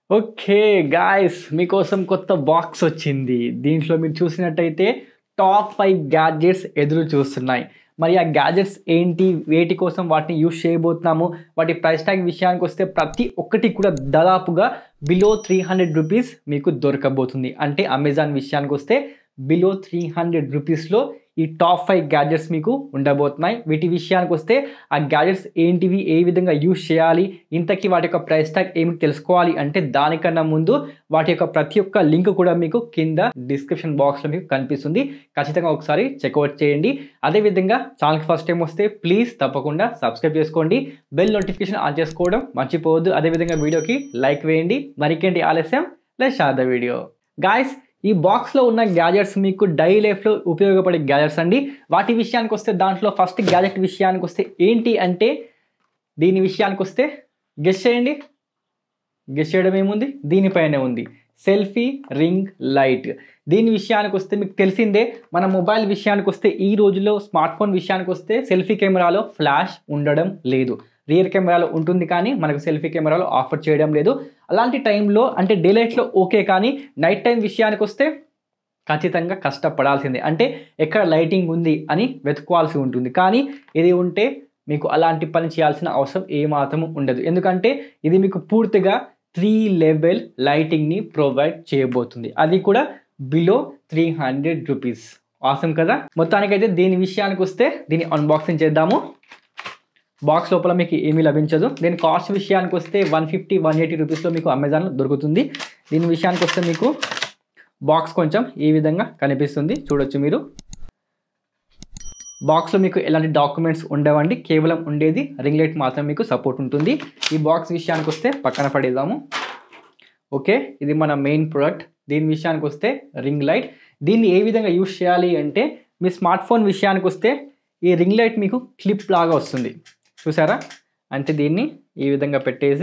okay guys మీకోసం కొత్త box వచ్చింది దీంట్లో మీరు చూసినట్టయితే టాప్ ఫైవ్ గ్యాడ్జెట్స్ ఎదురు చూస్తున్నాయి మరి ఆ గ్యాడ్జెట్స్ ఏంటి వేటి కోసం వాటిని యూజ్ చేయబోతున్నాము వాటి ప్రైస్ ట్యాగ్ విషయానికి వస్తే ప్రతి ఒక్కటి కూడా దాదాపుగా బిలో త్రీ హండ్రెడ్ రూపీస్ మీకు దొరకబోతుంది అంటే అమెజాన్ విషయానికి వస్తే బిలో త్రీ హండ్రెడ్ రూపీస్లో ఈ టాప్ ఫైవ్ గ్యాడ్జెట్స్ మీకు ఉండబోతున్నాయి వీటి విషయానికి వస్తే ఆ గ్యాడ్జెట్స్ ఏంటివి ఏ విధంగా యూజ్ చేయాలి ఇంతకీ వాటి యొక్క ప్రైస్ ట్యాగ్ ఏమి తెలుసుకోవాలి అంటే దానికన్నా ముందు వాటి యొక్క ప్రతి ఒక్క లింక్ కూడా మీకు కింద డిస్క్రిప్షన్ బాక్స్లో మీకు కనిపిస్తుంది ఖచ్చితంగా ఒకసారి చెక్అవుట్ చేయండి అదేవిధంగా ఛానల్కి ఫస్ట్ టైం వస్తే ప్లీజ్ తప్పకుండా సబ్స్క్రైబ్ చేసుకోండి బెల్ నోటిఫికేషన్ ఆన్ చేసుకోవడం మర్చిపోవద్దు అదేవిధంగా వీడియోకి లైక్ వేయండి మరికేంటి ఆలస్యం let share the video guys ఈ బాక్స్లో ఉన్న గ్యాజెట్స్ మీకు డైలీ లైఫ్లో ఉపయోగపడే గ్యాజెట్స్ అండి వాటి విషయానికి వస్తే దాంట్లో ఫస్ట్ గ్యాజెట్ విషయానికి వస్తే ఏంటి అంటే దీని విషయానికి వస్తే గెస్ చేయండి గెస్ చేయడం ఏముంది దీనిపైనే ఉంది సెల్ఫీ రింగ్ లైట్ దీని విషయానికి వస్తే మీకు తెలిసిందే మన మొబైల్ విషయానికి వస్తే ఈ రోజుల్లో స్మార్ట్ ఫోన్ విషయానికి వస్తే సెల్ఫీ కెమెరాలో ఫ్లాష్ ఉండడం లేదు రియర్ కెమెరాలో ఉంటుంది కానీ మనకు సెల్ఫీ కెమెరాలో ఆఫర్ చేయడం లేదు అలాంటి టైంలో అంటే డే లైట్లో ఓకే కానీ నైట్ టైం విషయానికి వస్తే ఖచ్చితంగా కష్టపడాల్సిందే అంటే ఎక్కడ లైటింగ్ ఉంది అని వెతుక్కోవాల్సి ఉంటుంది కానీ ఇది ఉంటే మీకు అలాంటి పని చేయాల్సిన అవసరం ఏమాత్రం ఉండదు ఎందుకంటే ఇది మీకు పూర్తిగా త్రీ లెవెల్ లైటింగ్ని ప్రొవైడ్ చేయబోతుంది అది కూడా below three hundred rupees awesome కదా మొత్తానికైతే దీని విషయానికి వస్తే దీన్ని అన్బాక్సింగ్ చేద్దాము బాక్స్ లోపల మీకు ఏమీ లభించదు దీని కాస్ట్ విషయానికి వస్తే వన్ ఫిఫ్టీ వన్ ఎయిటీ రూపీస్లో మీకు అమెజాన్లో దొరుకుతుంది దీని విషయానికి వస్తే మీకు బాక్స్ కొంచెం ఈ విధంగా కనిపిస్తుంది చూడొచ్చు మీరు బాక్స్లో మీకు ఎలాంటి డాక్యుమెంట్స్ ఉండవండి కేవలం ఉండేది రింగ్ లైట్ మాత్రం మీకు సపోర్ట్ ఉంటుంది ఈ బాక్స్ విషయానికి వస్తే పక్కన పడేద్దాము ఓకే ఇది మన మెయిన్ ప్రోడక్ట్ దీని విషయానికి వస్తే రింగ్ లైట్ దీన్ని ఏ విధంగా యూజ్ చేయాలి అంటే మీ స్మార్ట్ ఫోన్ విషయానికి వస్తే ఈ రింగ్ లైట్ మీకు క్లిప్ లాగా వస్తుంది చూసారా అంటే దీన్ని ఈ విధంగా పెట్టేసి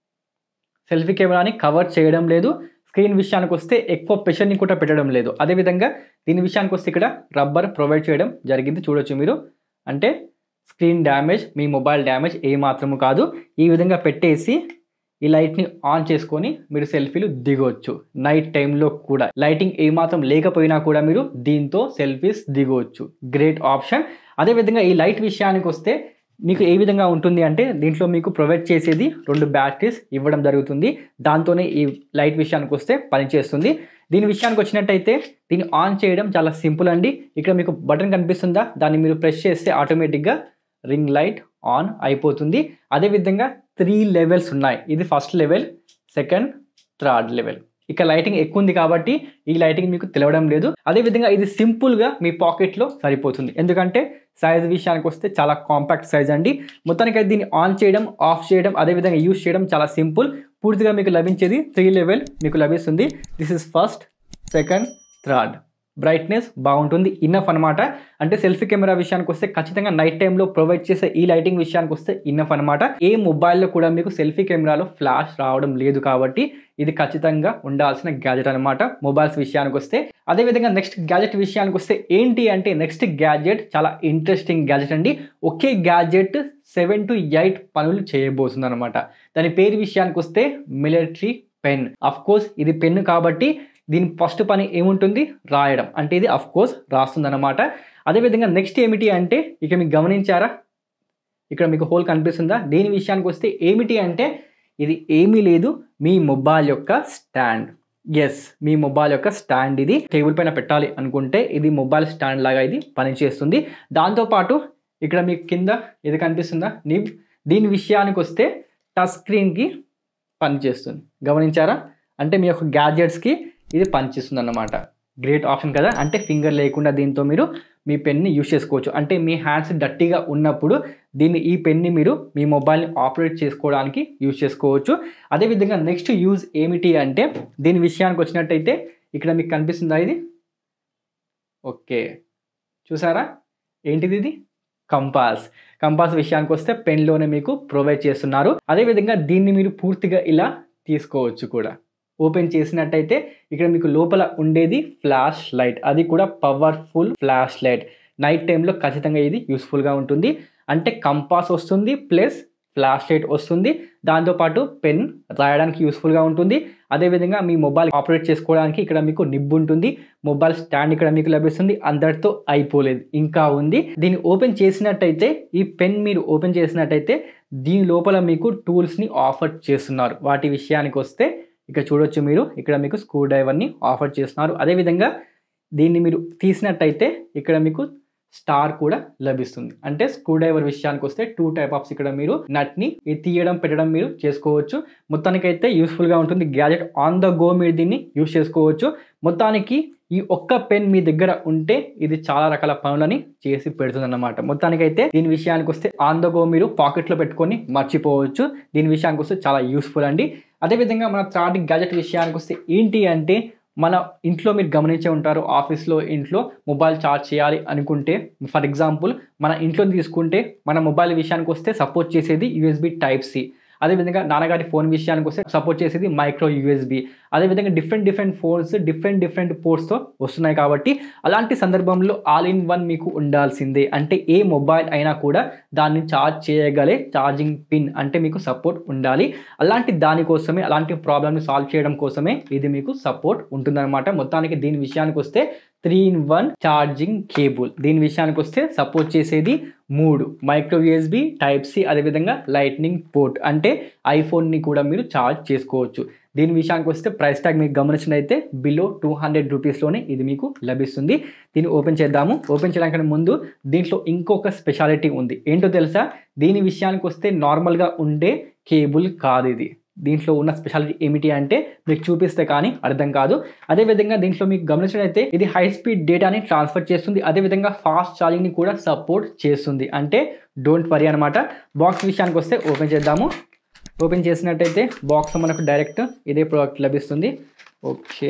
సెల్ఫీ కెమెరాని కవర్ చేయడం లేదు స్క్రీన్ విషయానికి వస్తే ఎక్కువ ప్రెషర్ని కూడా పెట్టడం లేదు అదేవిధంగా దీని విషయానికి వస్తే ఇక్కడ రబ్బర్ ప్రొవైడ్ చేయడం జరిగింది చూడొచ్చు మీరు అంటే స్క్రీన్ డ్యామేజ్ మీ మొబైల్ డ్యామేజ్ ఏ మాత్రము కాదు ఈ విధంగా పెట్టేసి ఈ లైట్ని ఆన్ చేసుకొని మీరు సెల్ఫీలు దిగవచ్చు నైట్ టైంలో కూడా లైటింగ్ ఏమాత్రం లేకపోయినా కూడా మీరు దీంతో సెల్ఫీస్ దిగవచ్చు గ్రేట్ ఆప్షన్ అదేవిధంగా ఈ లైట్ విషయానికి వస్తే మీకు ఏ విధంగా ఉంటుంది అంటే దీంట్లో మీకు ప్రొవైడ్ చేసేది రెండు బ్యాటరీస్ ఇవ్వడం జరుగుతుంది దాంతోనే ఈ లైట్ విషయానికి వస్తే పనిచేస్తుంది దీని విషయానికి వచ్చినట్టయితే దీన్ని ఆన్ చేయడం చాలా సింపుల్ అండి ఇక్కడ మీకు బటన్ కనిపిస్తుందా దాన్ని మీరు ప్రెస్ చేస్తే ఆటోమేటిక్గా రింగ్ లైట్ ఆన్ అయిపోతుంది అదేవిధంగా త్రీ లెవెల్స్ ఉన్నాయి ఇది first level second third level ఇక లైటింగ్ ఎక్కువ ఉంది కాబట్టి ఈ లైటింగ్ మీకు తెలవడం లేదు అదేవిధంగా ఇది సింపుల్గా మీ పాకెట్లో సరిపోతుంది ఎందుకంటే సైజ్ విషయానికి వస్తే చాలా కాంపాక్ట్ సైజ్ అండి మొత్తానికి అయితే దీన్ని ఆన్ చేయడం ఆఫ్ చేయడం అదేవిధంగా యూస్ చేయడం చాలా సింపుల్ పూర్తిగా మీకు లభించేది త్రీ లెవెల్ మీకు లభిస్తుంది this is first second third brightness బాగుంటుంది ఇన్నఫ్ అనమాట అంటే సెల్ఫీ కెమెరా విషయానికి వస్తే ఖచ్చితంగా నైట్ టైంలో ప్రొవైడ్ చేసే ఈ లైటింగ్ విషయానికి వస్తే ఇన్నఫ్ అనమాట ఏ మొబైల్లో కూడా మీకు సెల్ఫీ కెమెరాలో ఫ్లాష్ రావడం లేదు కాబట్టి ఇది ఖచ్చితంగా ఉండాల్సిన గ్యాజెట్ అనమాట మొబైల్స్ విషయానికి వస్తే అదేవిధంగా నెక్స్ట్ గ్యాజెట్ విషయానికి వస్తే ఏంటి అంటే నెక్స్ట్ గ్యాజెట్ చాలా ఇంట్రెస్టింగ్ గ్యాజెట్ అండి ఒకే గ్యాజెట్ సెవెన్ టు ఎయిట్ పనులు చేయబోతుంది అనమాట దాని పేరు విషయానికి వస్తే మిలిటరీ పెన్ అఫ్ కోర్స్ ఇది పెన్ కాబట్టి దీని ఫస్ట్ పని ఏముంటుంది రాయడం అంటే ఇది అఫ్ కోర్స్ రాస్తుందన్నమాట అదేవిధంగా నెక్స్ట్ ఏమిటి అంటే ఇక మీకు గమనించారా ఇక్కడ మీకు హోల్ కనిపిస్తుందా దీని విషయానికి వస్తే ఏమిటి అంటే ఇది ఏమీ లేదు మీ మొబైల్ యొక్క స్టాండ్ ఎస్ మీ మొబైల్ యొక్క స్టాండ్ ఇది టేబుల్ పైన పెట్టాలి అనుకుంటే ఇది మొబైల్ స్టాండ్ లాగా ఇది పనిచేస్తుంది దాంతోపాటు ఇక్కడ మీకు కింద ఇది కనిపిస్తుందా నిబ్ దీని విషయానికి వస్తే టచ్ స్క్రీన్కి పనిచేస్తుంది గమనించారా అంటే మీ యొక్క గ్యాడ్జెట్స్కి ఇది పనిచేస్తుంది అన్నమాట గ్రేట్ ఆప్షన్ కదా అంటే ఫింగర్ లేకుండా దీంతో మీరు మీ పెన్ని యూజ్ చేసుకోవచ్చు అంటే మీ హ్యాండ్స్ డట్టిగా ఉన్నప్పుడు దీన్ని ఈ పెన్ని మీరు మీ మొబైల్ని ఆపరేట్ చేసుకోవడానికి యూజ్ చేసుకోవచ్చు అదేవిధంగా నెక్స్ట్ యూజ్ ఏమిటి అంటే దీని విషయానికి వచ్చినట్టయితే ఇక్కడ మీకు కనిపిస్తుందా ఇది ఓకే చూసారా ఏంటిది ఇది కంపాస్ కంపాస్ విషయానికి వస్తే పెన్లోనే మీకు ప్రొవైడ్ చేస్తున్నారు అదేవిధంగా దీన్ని మీరు పూర్తిగా ఇలా తీసుకోవచ్చు కూడా ఓపెన్ చేసినట్టయితే ఇక్కడ మీకు లోపల ఉండేది ఫ్లాష్ లైట్ అది కూడా పవర్ఫుల్ ఫ్లాష్ లైట్ నైట్ టైంలో ఖచ్చితంగా ఇది యూస్ఫుల్గా ఉంటుంది అంటే కంపాస్ వస్తుంది ప్లస్ ఫ్లాష్ లైట్ వస్తుంది దాంతోపాటు పెన్ రాయడానికి యూస్ఫుల్గా ఉంటుంది అదేవిధంగా మీ మొబైల్ ఆపరేట్ చేసుకోవడానికి ఇక్కడ మీకు నిబ్ ఉంటుంది మొబైల్ స్టాండ్ ఇక్కడ మీకు లభిస్తుంది అందరితో అయిపోలేదు ఇంకా ఉంది దీన్ని ఓపెన్ చేసినట్టయితే ఈ పెన్ మీరు ఓపెన్ చేసినట్టయితే దీని లోపల మీకు టూల్స్ని ఆఫర్ చేస్తున్నారు వాటి విషయానికి వస్తే ఇక్కడ చూడొచ్చు మీరు ఇక్కడ మీకు స్క్రూ డ్రైవర్ని ఆఫర్ చేస్తున్నారు అదేవిధంగా దీన్ని మీరు తీసినట్టయితే ఇక్కడ మీకు స్టార్ కూడా లభిస్తుంది అంటే స్క్రూ డ్రైవర్ విషయానికి వస్తే టూ టైప్ ఆఫ్స్ ఇక్కడ మీరు నట్ని తీయడం పెట్టడం మీరు చేసుకోవచ్చు మొత్తానికైతే యూస్ఫుల్గా ఉంటుంది గ్యాజెట్ ఆన్ ద గో మీరు దీన్ని యూస్ చేసుకోవచ్చు మొత్తానికి ఈ ఒక్క పెన్ మీ దగ్గర ఉంటే ఇది చాలా రకాల పనులని చేసి పెడుతుంది అన్నమాట మొత్తానికైతే దీని విషయానికి వస్తే ఆన్ ద గో మీరు పాకెట్లో పెట్టుకొని మర్చిపోవచ్చు దీని విషయానికి వస్తే చాలా యూస్ఫుల్ అండి అదేవిధంగా మన థర్డ్ గ్యాజెట్ విషయానికి వస్తే ఏంటి అంటే మన ఇంట్లో మీరు గమనించే ఉంటారు ఆఫీస్లో ఇంట్లో మొబైల్ ఛార్జ్ చేయాలి అనుకుంటే ఫర్ ఎగ్జాంపుల్ మన ఇంట్లో తీసుకుంటే మన మొబైల్ విషయానికి వస్తే సపోర్ట్ చేసేది యూఎస్బి టైప్ సి అదేవిధంగా నాన్నగారి ఫోన్ విషయానికి వస్తే సపోర్ట్ చేసేది మైక్రో యూఎస్బి అదేవిధంగా different different phones different different పోర్ట్స్తో వస్తున్నాయి కాబట్టి అలాంటి సందర్భంలో ఆల్ ఇన్ వన్ మీకు ఉండాల్సిందే అంటే ఏ మొబైల్ అయినా కూడా దాన్ని ఛార్జ్ చేయగలే ఛార్జింగ్ పిన్ అంటే మీకు సపోర్ట్ ఉండాలి అలాంటి దానికోసమే అలాంటి ప్రాబ్లమ్ని సాల్వ్ చేయడం కోసమే ఇది మీకు సపోర్ట్ ఉంటుందన్నమాట మొత్తానికి దీని విషయానికి వస్తే three in one charging cable దీని విషయానికి వస్తే సపోర్ట్ చేసేది మూడు మైక్రో యూఎస్బి టైప్ సి అదేవిధంగా లైట్నింగ్ పోర్ట్ అంటే ఐఫోన్ని కూడా మీరు ఛార్జ్ చేసుకోవచ్చు దీని విషయానికి వస్తే ప్రైస్ ట్యాగ్ మీకు గమనించినైతే బిలో టూ హండ్రెడ్ రూపీస్లోనే ఇది మీకు లభిస్తుంది దీన్ని ఓపెన్ చేద్దాము ఓపెన్ చేయడానికి ముందు దీంట్లో ఇంకొక స్పెషాలిటీ ఉంది ఏంటో తెలుసా దీని విషయానికి వస్తే నార్మల్గా ఉండే కేబుల్ కాదు ఇది దీంట్లో ఉన్న స్పెషాలిటీ ఏమిటి అంటే మీకు చూపిస్తే కానీ అర్థం కాదు అదేవిధంగా దీంట్లో మీకు గమనించినట్లయితే ఇది హై స్పీడ్ డేటాని ట్రాన్స్ఫర్ చేస్తుంది అదేవిధంగా ఫాస్ట్ ఛార్జింగ్ని కూడా సపోర్ట్ చేస్తుంది అంటే డోంట్ వరీ అనమాట బాక్స్ విషయానికి వస్తే ఓపెన్ చేద్దాము ఓపెన్ చేసినట్టయితే బాక్స్ మనకు డైరెక్ట్ ఇదే ప్రోడక్ట్ లభిస్తుంది ఓకే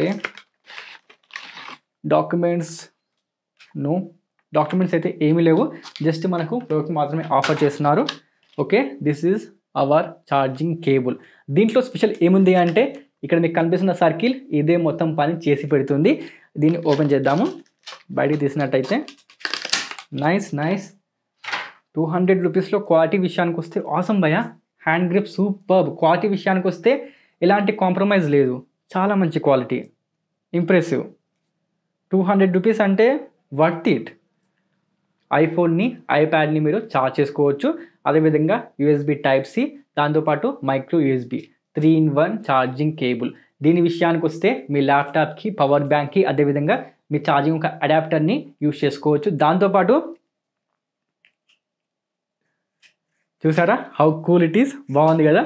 డాక్యుమెంట్స్ నో డాక్యుమెంట్స్ అయితే ఏమీ లేవు జస్ట్ మనకు ప్రోడక్ట్ మాత్రమే ఆఫర్ చేస్తున్నారు okay this is our charging cable దీంట్లో స్పెషల్ ఏముంది అంటే ఇక్కడ మీకు కనిపిస్తున్న సర్కిల్ ఇదే మొత్తం పని చేసి పెడుతుంది దీన్ని ఓపెన్ చేద్దాము బయటికి తీసినట్టయితే నైస్ నైస్ టూ హండ్రెడ్ రూపీస్లో క్వాలిటీ విషయానికి వస్తే ఆసమ్ భయ హ్యాండ్ గ్రిప్ సూపర్ క్వాలిటీ విషయానికి వస్తే ఎలాంటి కాంప్రమైజ్ లేదు చాలా మంచి quality impressive two hundred rupees అంటే వర్త్ ఇట్ ఐఫోన్ని ఐప్యాడ్ని మీరు చార్జ్ చేసుకోవచ్చు అదేవిధంగా యూఎస్బి టైప్ సి దాంతోపాటు micro USB three in one charging cable దీని విషయానికి వస్తే మీ ల్యాప్టాప్కి పవర్ బ్యాంక్కి అదేవిధంగా మీ ఛార్జింగ్ ఒక అడాప్టర్ని యూస్ చేసుకోవచ్చు దాంతోపాటు చూసారా హౌ కూల్ ఇట్ ఈస్ బాగుంది కదా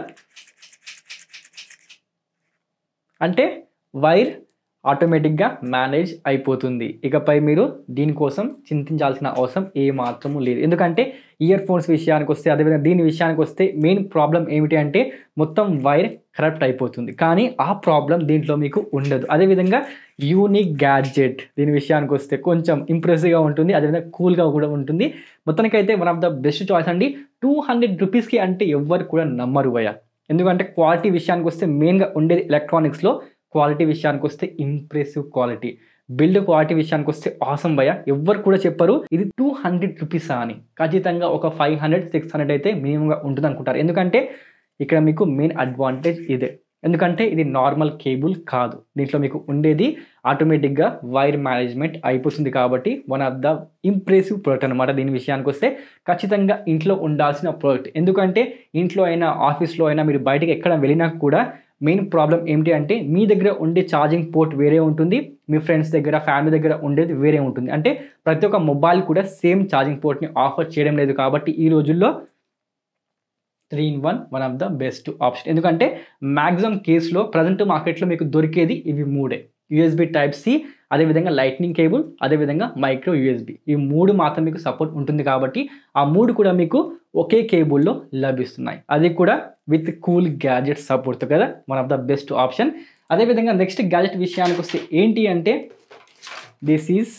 అంటే వైర్ ఆటోమేటిక్గా మేనేజ్ అయిపోతుంది ఇకపై మీరు దీనికోసం చింతించాల్సిన అవసరం ఏ మాత్రము లేదు ఎందుకంటే ఇయర్ ఫోన్స్ విషయానికి వస్తే అదేవిధంగా దీని విషయానికి వస్తే మెయిన్ ప్రాబ్లం ఏమిటి అంటే మొత్తం వైర్ కరప్ట్ అయిపోతుంది కానీ ఆ ప్రాబ్లం దీంట్లో మీకు ఉండదు అదేవిధంగా యూనిక్ గ్యాడ్జెట్ దీని విషయానికి వస్తే కొంచెం ఇంప్రెసివ్గా ఉంటుంది అదేవిధంగా కూల్గా కూడా ఉంటుంది మొత్తానికైతే one of the best choice అండి టూ హండ్రెడ్ రూపీస్కి అంటే ఎవ్వరు కూడా నమ్మరు భయ ఎందుకంటే క్వాలిటీ విషయానికి వస్తే మెయిన్గా ఉండేది ఎలక్ట్రానిక్స్లో క్వాలిటీ విషయానికి వస్తే ఇంప్రెసివ్ క్వాలిటీ బిల్డ్ క్వాలిటీ విషయానికి వస్తే ఆసం భయ ఎవ్వరు కూడా చెప్పరు ఇది టూ హండ్రెడ్ రూపీసా అని ఖచ్చితంగా ఒక ఫైవ్ హండ్రెడ్ సిక్స్ హండ్రెడ్ అయితే మినిమంగా ఉంటుంది అనుకుంటారు ఎందుకంటే ఇక్కడ మీకు మెయిన్ అడ్వాంటేజ్ ఇదే ఎందుకంటే ఇది నార్మల్ కేబుల్ కాదు దీంట్లో మీకు ఉండేది ఆటోమేటిక్గా వైర్ మేనేజ్మెంట్ అయిపోతుంది కాబట్టి one of the impressive product అనమాట దీని విషయానికి వస్తే ఖచ్చితంగా ఇంట్లో ఉండాల్సిన ప్రోడక్ట్ ఎందుకంటే ఇంట్లో అయినా ఆఫీస్లో అయినా మీరు బయటకు ఎక్కడ వెళ్ళినా కూడా మెయిన్ ప్రాబ్లం ఏమిటి అంటే మీ దగ్గర ఉండే ఛార్జింగ్ పోర్ట్ వేరే ఉంటుంది మీ ఫ్రెండ్స్ దగ్గర ఫ్యామిలీ దగ్గర ఉండేది వేరే ఉంటుంది అంటే ప్రతి ఒక్క మొబైల్ కూడా సేమ్ ఛార్జింగ్ పోర్ట్ని ఆఫర్ చేయడం లేదు కాబట్టి ఈ రోజుల్లో three in one one of the best option ఎందుకంటే మ్యాక్సిమం కేసులో ప్రజెంట్ మార్కెట్లో మీకు దొరికేది ఇవి మూడే యూఎస్బి టైప్ సి అదేవిధంగా లైట్నింగ్ కేబుల్ అదేవిధంగా మైక్రో యూఎస్బి ఈ మూడు మాత్రం మీకు సపోర్ట్ ఉంటుంది కాబట్టి ఆ మూడు కూడా మీకు ఒకే కేబుల్లో లభిస్తున్నాయి అది కూడా విత్ కూల్ గ్యాజెట్ సపోర్ట్ కదా one of the best option అదేవిధంగా నెక్స్ట్ గ్యాజెట్ విషయానికి వస్తే ఏంటి అంటే దిస్ ఈజ్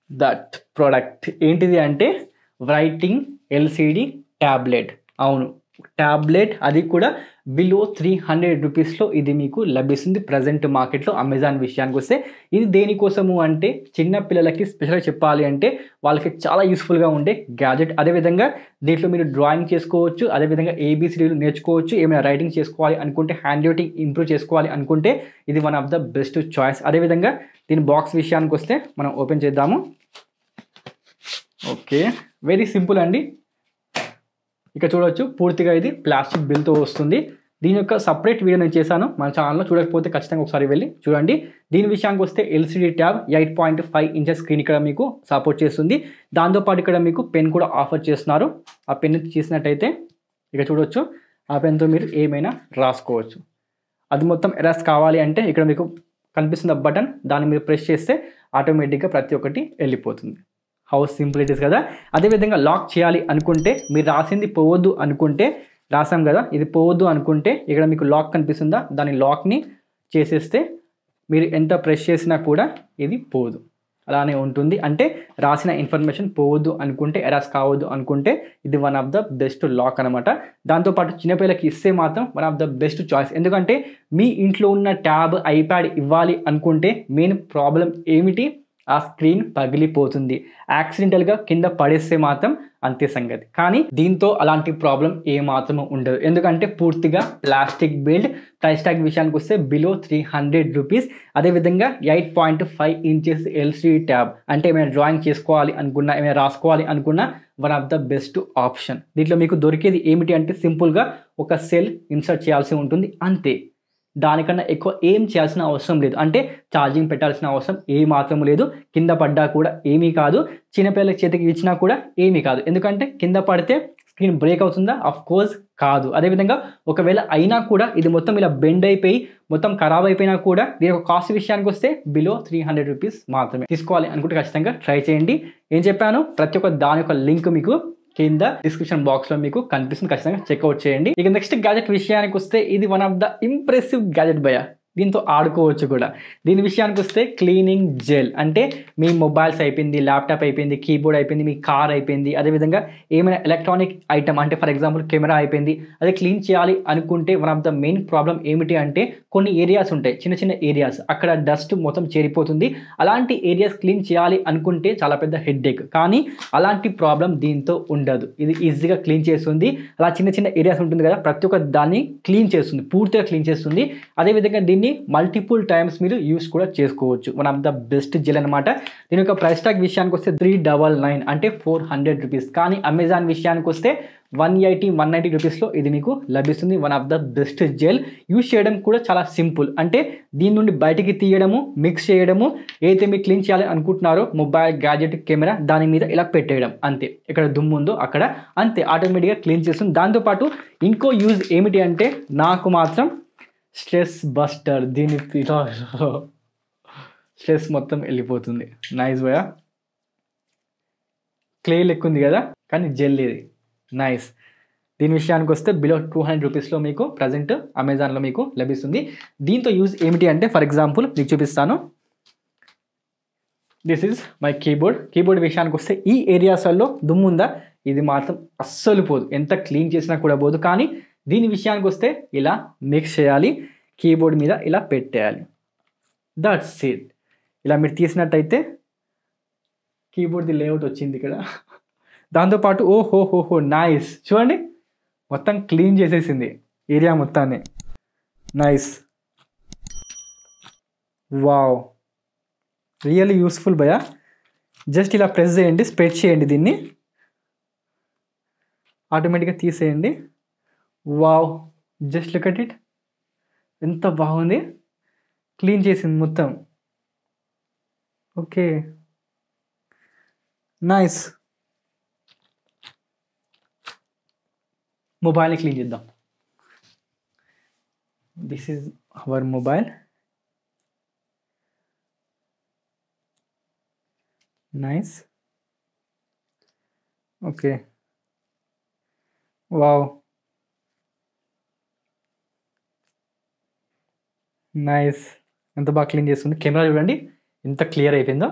దట్ ప్రోడక్ట్ ఏంటిది అంటే రైటింగ్ ఎల్సిడి ట్యాబ్లెట్ అవును ట్యాబ్లెట్ అది కూడా బిలో త్రీ హండ్రెడ్ రూపీస్లో ఇది మీకు లభిస్తుంది ప్రజెంట్ మార్కెట్లో అమెజాన్ విషయానికి వస్తే ఇది దేనికోసము అంటే చిన్న పిల్లలకి స్పెషల్గా చెప్పాలి అంటే వాళ్ళకి చాలా యూస్ఫుల్గా ఉండే గ్యాజెట్ అదేవిధంగా దీంట్లో మీరు డ్రాయింగ్ చేసుకోవచ్చు అదేవిధంగా ఏబిసిడీలు నేర్చుకోవచ్చు ఏమైనా రైటింగ్ చేసుకోవాలి అనుకుంటే హ్యాండ్ రైటింగ్ ఇంప్రూవ్ చేసుకోవాలి అనుకుంటే ఇది one of the best choice అదేవిధంగా దీని బాక్స్ విషయానికి వస్తే మనం ఓపెన్ చేద్దాము ఓకే వెరీ సింపుల్ అండి ఇక చూడొచ్చు పూర్తిగా ఇది ప్లాస్టిక్ బిల్తో వస్తుంది దీని యొక్క సపరేట్ వీడియో నేను చేశాను మన ఛానల్లో చూడకపోతే ఖచ్చితంగా ఒకసారి వెళ్ళి చూడండి దీని విషయానికి వస్తే LCD tab eight point five inches screen ఇక్కడ మీకు సపోర్ట్ చేస్తుంది దాంతోపాటు ఇక్కడ మీకు పెన్ కూడా ఆఫర్ చేస్తున్నారు ఆ పెన్ చేసినట్టయితే ఇక చూడొచ్చు ఆ పెన్తో మీరు ఏమైనా రాసుకోవచ్చు అది మొత్తం ఎరాస్ కావాలి అంటే ఇక్కడ మీకు కనిపిస్తున్న బటన్ దాన్ని మీరు ప్రెస్ చేస్తే ఆటోమేటిక్గా ప్రతి ఒక్కటి వెళ్ళిపోతుంది హౌస్ సింపుల్ ఇట్ ఇస్ కదా అదేవిధంగా లాక్ చేయాలి అనుకుంటే మీరు రాసింది పోవద్దు అనుకుంటే రాసాం కదా ఇది పోవద్దు అనుకుంటే ఇక్కడ మీకు లాక్ కనిపిస్తుందా దాని లాక్ని చేసేస్తే మీరు ఎంత ప్రెస్ చేసినా కూడా ఇది పోదు అలానే ఉంటుంది అంటే రాసిన ఇన్ఫర్మేషన్ పోవద్దు అనుకుంటే ఎరాస్ కావద్దు అనుకుంటే ఇది one of the best lock అనమాట దాంతోపాటు చిన్నపిల్లలకి ఇస్తే మాత్రం one of the best choice ఎందుకంటే మీ ఇంట్లో ఉన్న ట్యాబ్ ఐప్యాడ్ ఇవ్వాలి అనుకుంటే మెయిన్ ప్రాబ్లం ఏమిటి ఆ స్క్రీన్ పగిలిపోతుంది యాక్సిడెంటల్గా కింద పడేస్తే మాత్రం అంతే సంగతి కానీ దీంతో అలాంటి ప్రాబ్లం ఏ మాత్రం ఉండదు ఎందుకంటే పూర్తిగా ప్లాస్టిక్ బిల్డ్ ప్రైస్ ట్యాగ్ విషయానికి వస్తే బిలో త్రీ హండ్రెడ్ రూపీస్ అదేవిధంగా eight point five inches LCD tab అంటే ఏమైనా డ్రాయింగ్ చేసుకోవాలి అనుకున్నా ఏమైనా రాసుకోవాలి అనుకున్నా one of the best option దీంట్లో మీకు దొరికేది ఏమిటి అంటే సింపుల్గా ఒక సెల్ ఇన్సర్ట్ చేయాల్సి ఉంటుంది అంతే దానికన్నా ఎక్కువ ఏం చేయాల్సిన అవసరం లేదు అంటే ఛార్జింగ్ పెట్టాల్సిన అవసరం ఏ మాత్రం లేదు కింద పడ్డా కూడా ఏమీ కాదు చిన్నపిల్లల చేతికి ఇచ్చినా కూడా ఏమీ కాదు ఎందుకంటే కింద పడితే స్క్రీన్ బ్రేక్ అవుతుందా అఫ్ కోర్స్ కాదు అదేవిధంగా ఒకవేళ అయినా కూడా ఇది మొత్తం ఇలా బెండ్ అయిపోయి మొత్తం ఖరాబ్ అయిపోయినా కూడా దీని యొక్క కాస్ట్ విషయానికి వస్తే బిలో త్రీ హండ్రెడ్ రూపీస్ మాత్రమే తీసుకోవాలి అనుకుంటే ఖచ్చితంగా ట్రై చేయండి ఏం చెప్పాను ప్రతి ఒక్క దాని యొక్క లింక్ మీకు కింద డిస్క్రిప్షన్ బాక్స్ లో మీకు కనిపిస్తుంది ఖచ్చితంగా చెక్అవుట్ చేయండి ఇక నెక్స్ట్ గ్యాజెట్ విషయానికి వస్తే ఇది one of the impressive gadget భయ దీంతో ఆడుకోవచ్చు కూడా దీని విషయానికి వస్తే క్లీనింగ్ జెల్ అంటే మీ మొబైల్స్ అయిపోయింది ల్యాప్టాప్ అయిపోయింది కీబోర్డ్ అయిపోయింది మీ కార్ అయిపోయింది అదేవిధంగా ఏమైనా ఎలక్ట్రానిక్ ఐటమ్ అంటే ఫర్ ఎగ్జాంపుల్ కెమెరా అయిపోయింది అదే క్లీన్ చేయాలి అనుకుంటే one of the main problem ఏమిటి అంటే కొన్ని ఏరియాస్ ఉంటాయి చిన్న చిన్న ఏరియాస్ అక్కడ డస్ట్ మొత్తం చేరిపోతుంది అలాంటి ఏరియాస్ క్లీన్ చేయాలి అనుకుంటే చాలా పెద్ద హెడ్ఏక్ కానీ అలాంటి ప్రాబ్లం దీంతో ఉండదు ఇది ఈజీగా క్లీన్ చేస్తుంది అలా చిన్న చిన్న ఏరియాస్ ఉంటుంది కదా ప్రతి ఒక్క దాన్ని క్లీన్ చేస్తుంది పూర్తిగా క్లీన్ చేస్తుంది అదేవిధంగా దీన్ని మల్టిపుల్ టైమ్స్ మీరు యూస్ కూడా చేసుకోవచ్చు one of the best gel అనమాట దీని యొక్క ప్రైస్ ట్యాగ్ విషయానికి వస్తే త్రీ డబల్ నైన్ అంటే ఫోర్ హండ్రెడ్ రూపీస్ కానీ అమెజాన్ విషయానికి వస్తే వన్ ఎయిటీ వన్ నైంటీ రూపీస్లో ఇది మీకు లభిస్తుంది one of the best gel use చేయడం కూడా చాలా సింపుల్ అంటే దీని నుండి బయటికి తీయడము మిక్స్ చేయడము ఏదైతే మీరు క్లీన్ చేయాలి అనుకుంటున్నారో మొబైల్ గ్యాజెట్ కెమెరా దాని మీద ఇలా పెట్టేయడం అంతే ఎక్కడ దుమ్ము ఉందో అక్కడ అంతే ఆటోమేటిక్గా క్లీన్ చేస్తుంది దాంతోపాటు ఇంకో యూజ్ ఏమిటి అంటే నాకు మాత్రం స్ట్రెస్ బస్టర్ దీని స్ట్రెస్ మొత్తం వెళ్ళిపోతుంది నైస్ భయ క్లే లెక్క ఉంది కదా కానీ జెల్ ఇది నైస్ దీని విషయానికి వస్తే బిలో టూ హండ్రెడ్ రూపీస్లో మీకు ప్రజెంట్ అమెజాన్లో మీకు లభిస్తుంది దీంతో యూజ్ ఏమిటి అంటే ఫర్ ఎగ్జాంపుల్ మీకు చూపిస్తాను this is my keyboard keyboard విషయానికి వస్తే ఈ ఏరియాస్లలో దుమ్ము ఉందా ఇది మాత్రం అస్సలు పోదు ఎంత క్లీన్ చేసినా కూడా పోదు కానీ దీని విషయానికి వస్తే ఇలా మిక్స్ చేయాలి కీబోర్డ్ మీద ఇలా పెట్టేయాలి దట్స్ ఇట్ ఇలా మీరు తీసినట్టయితే కీబోర్డ్ది లేఅవుట్ వచ్చింది ఇక్కడ దాంతోపాటు ఓ హో హో హో నైస్ చూడండి మొత్తం క్లీన్ చేసేసింది ఏరియా మొత్తాన్ని నైస్ వావ్ రియల్లీ యూస్ఫుల్ భయ జస్ట్ ఇలా ప్రెస్ చేయండి స్ప్రెడ్ చేయండి దీన్ని ఆటోమేటిక్గా తీసేయండి wow just look at it ఎంత బాగుంది క్లీన్ చేసింది మొత్తం ఓకే నైస్ మొబైల్ని క్లీన్ చేద్దాం this is our mobile nice okay wow nice ఎంత బాగా క్లీన్ చేస్తుంది కెమెరా చూడండి ఎంత క్లియర్ అయిపోయిందో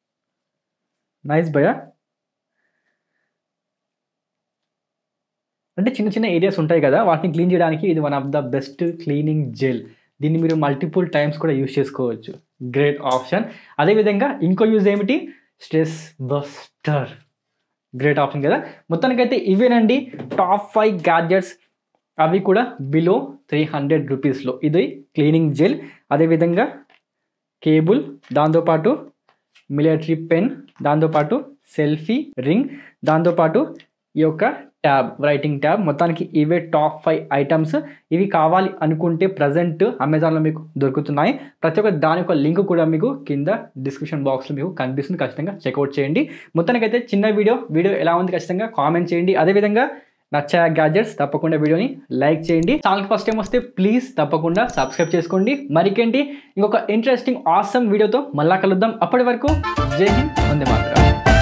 నైస్ భయ అంటే చిన్న చిన్న ఏరియాస్ ఉంటాయి కదా వాటిని క్లీన్ చేయడానికి ఇది one of the best cleaning gel దీన్ని మీరు మల్టిపుల్ టైమ్స్ కూడా యూస్ చేసుకోవచ్చు గ్రేట్ ఆప్షన్ అదేవిధంగా ఇంకో యూజ్ ఏమిటి స్ట్రెస్ బస్టర్ గ్రేట్ ఆప్షన్ కదా మొత్తానికైతే ఇవేనండి టాప్ ఫైవ్ గ్యాడ్జెట్స్ అవి కూడా బిలో త్రీ హండ్రెడ్ రూపీస్లో ఇది క్లీనింగ్ జెల్ అదేవిధంగా కేబుల్ దాంతోపాటు మిలిటరీ పెన్ దాంతోపాటు సెల్ఫీ రింగ్ దాంతోపాటు ఈ యొక్క ట్యాబ్ రైటింగ్ ట్యాబ్ మొత్తానికి ఇవే టాప్ ఫైవ్ ఐటమ్స్ ఇవి కావాలి అనుకుంటే ప్రజెంట్ అమెజాన్లో మీకు దొరుకుతున్నాయి ప్రతి ఒక్క దాని యొక్క లింక్ కూడా మీకు కింద డిస్క్రిప్షన్ బాక్స్లో మీకు కనిపిస్తుంది ఖచ్చితంగా చెక్అవుట్ చేయండి మొత్తానికైతే చిన్న వీడియో వీడియో ఎలా ఉంది ఖచ్చితంగా కామెంట్ చేయండి అదేవిధంగా నచ్చా గ్యాడ్జెట్స్ తప్పకుండా వీడియోని లైక్ చేయండి ఛానల్కి ఫస్ట్ టైం వస్తే ప్లీజ్ తప్పకుండా సబ్స్క్రైబ్ చేసుకోండి మరికేంటి ఇంకొక ఇంట్రెస్టింగ్ ఆసమ్ వీడియోతో మళ్ళా కలుద్దాం అప్పటి వరకు జై హింద్ వందే మాత్రం